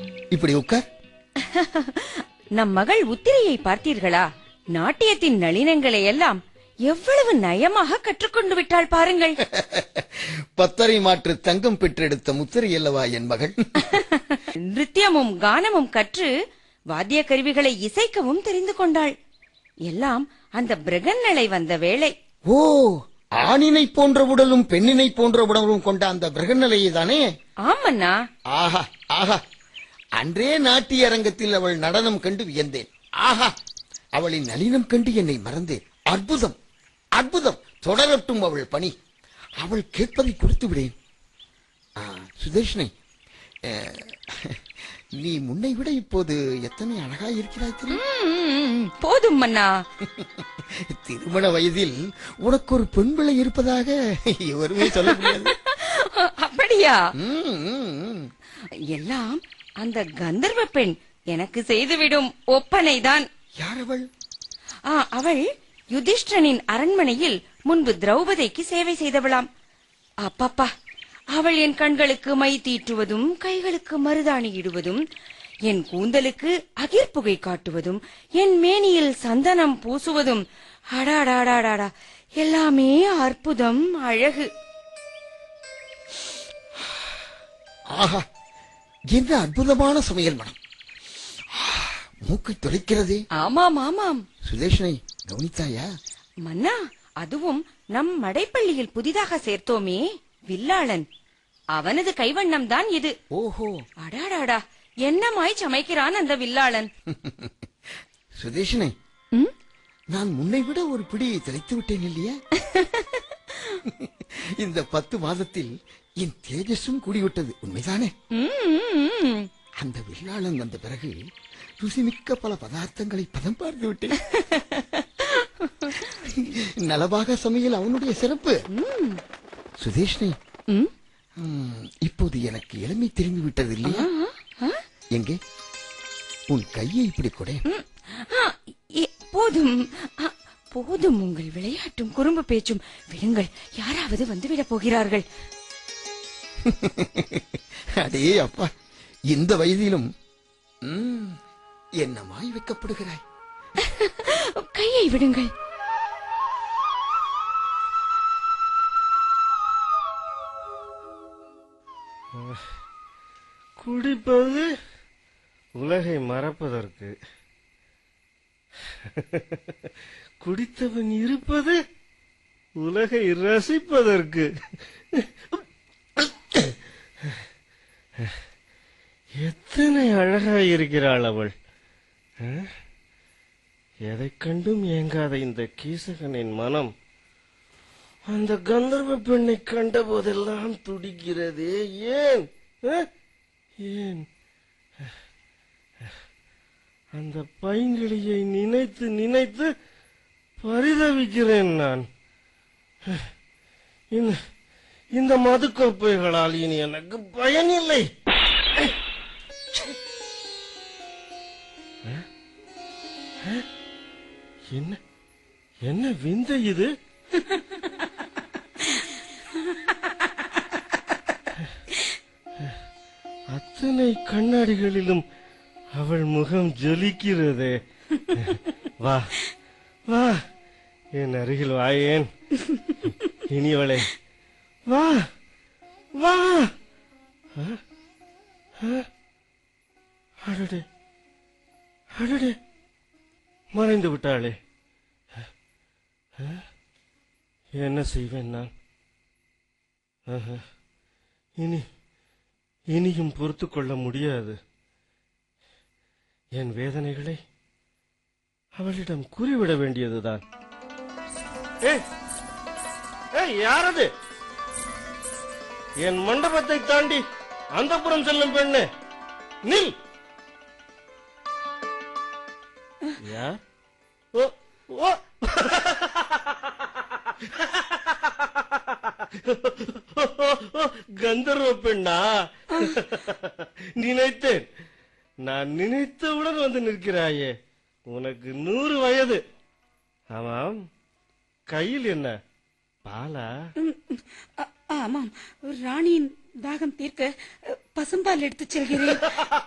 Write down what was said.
இப்படி உட்கார் நம் மகள் உத்திரையை பார்த்தீர்களா நாட்டியத்தின் நளினங்களை எல்லாம் எவ்வளவு நயமாக கற்றுக்கொண்டு விட்டாள் பாருங்கள் பத்தரை மாற்று தங்கம் பெற்றெடுத்த முத்திரை அல்லவா என் மகள் நிருத்தியமும் கானமும் கற்று வாத்திய கருவிகளை இசைக்கவும் தெரிந்து கொண்டாள் எல்லாம் அந்த பிரகன்னலை வந்த வேளை ஓ ஆணினை போன்ற உடலும் பெண்ணினை போன்ற உடலும் கொண்ட அந்த பிரகநிலையை தானே ஆமண்ணா ஆஹா ஆஹா அன்றே நாட்டிய அரங்கத்தில் அவள் நடனம் கண்டு வியந்தேன் ஆஹா அவளின் நளினம் கண்டு என்னை மறந்தேன் அற்புதம் அற்புதம் தொடரட்டும் அவள் பணி அவள் கேட்பதை கொடுத்து விடேன் ஆ, சுதர்ஷனை அஹ், நீ முன்னை விட இப்போது எத்தனை அழகாய் இருக்கிறாய் தெரியுமா ம், போதும் மன்னா திருமண வயதில் உனக்கு ஒரு பெண் பிள்ளை இருப்பதாக எவருமே சொல்ல முடியாது அப்படியா ம், ம், ம். எல்லாம் அந்த கந்தர்வ பெண் எனக்கு செய்துவிடும் ஒப்பனைதான் யார் அவள் ஆ, அவள் யுதிஷ்டனின் அரண்மனையில் முன்பு திரௌபதிக்கு சேவை செய்தவளாம் அப்பப்பா அவள் என் கண்களுக்கு மை தீட்டுவதும் கைகளுக்கு மருதாணி இடுவதும் என் கூந்தலுக்கு அகிர்புகை காட்டுவதும் என் மேனியில் சந்தனம் பூசுவதும் அடாடாடாடாடா எல்லாமே அற்புதம் அழகு ஆஹா என்ன அற்புதமான சமையல் மனம் ஆ, மூக்கை துளைக்கிறதே ஆமாம் ஆமாம் சுதேஷனை கவனித்தாயா மன்னா அதுவும் நம் மடைப்பள்ளியில் புதிதாக சேர்த்தோமே வில்லாளன் அவனது கைவண்ணம் தான் இது ஓஹோ அடாடாடா என்னமாய் சமைக்கிறான் அந்த வில்லாளன் சுதேஷனை ம்? நான் முன்னை விட ஒரு பிடி திளைத்து விட்டேன் இல்லையா இந்த பத்து மாதத்தில் என் தேஜஸும் கூடிவிட்டது உண்மைதானே ம், ம், ம். அந்த வில்லாளன் வந்த பிறகு ருசிமிக்க பல பதார்த்தங்களை பதம் பார்த்து விட்டேன் நலபாக சமையல் அவனுடைய சிறப்பு சுதேஷ்னை ம்? ம், இப்போது எனக்கு இளமை திரும்பி விட்டது இல்லையா ஆ? எங்கே உன் கையை இப்படி கொடே ம். ஆ, எ- போதும் ஆ, போதும் உங்கள் விளையாட்டும் குறும்பு பேச்சும் விடுங்கள் யாராவது வந்துவிடப் போகிறார்கள் அடே அப்பா இந்த வயதிலும் ம், என்னமாய் வைக்கப்படுகிறாய் கையை விடுங்கள் குடிப்பது உலகை மறப்பதற்கு குடித்தவன் இருப்பது உலகை ரசிப்பதற்கு எத்தனை அழகாய் இருக்கிறாள் அவள் அஹ்? எதைக் கண்டும் ஏங்காத இந்த கீசகனின் மனம் அந்த கந்தர்வ பெண்ணை கண்ட போதெல்லாம் துடிக்கிறதே ஏன் அஹ்? ஏன் அந்த பைங்கிளியை நினைத்து நினைத்து பரிதவிக்கிறேன் நான் இந்த இந்த மதுக்கோப்பைகளால் இனி எனக்கு பயனில்லை அஹ்? அஹ்? என்ன என்ன விந்தை இது அத்தனை கண்ணாடிகளிலும் அவள் முகம் ஜொலிக்கிறதே வா வா என் அருகில் வாயேன் இனியவளே வா வா ஆ? ஆ? அடடே அடடே மறைந்து விட்டாளே ஆ? என்ன செய்வேன் நான் ஆஹா. இனி இனியும் பொறுத்து கொள்ள முடியாது என் வேதனைகளை அவளிடம் கூறிவிட வேண்டியதுதான் ஏய், ஏய், யாரது என் மண்டபத்தை தாண்டி அந்தப்புறம் செல்லும் பெண்ணு நில் யார் ஓ ஓ கந்தர்வ பெண்ணா நினைத்தேன் நான் நினைத்தவுடன் வந்து நிற்கிறாயே உனக்கு நூறு வயது ஆமாம் கையில் என்ன பாலா ஆமாம் ராணியின் தாகம் தீர்க்க பசும்பால் எடுத்துச் செல்கிறேன்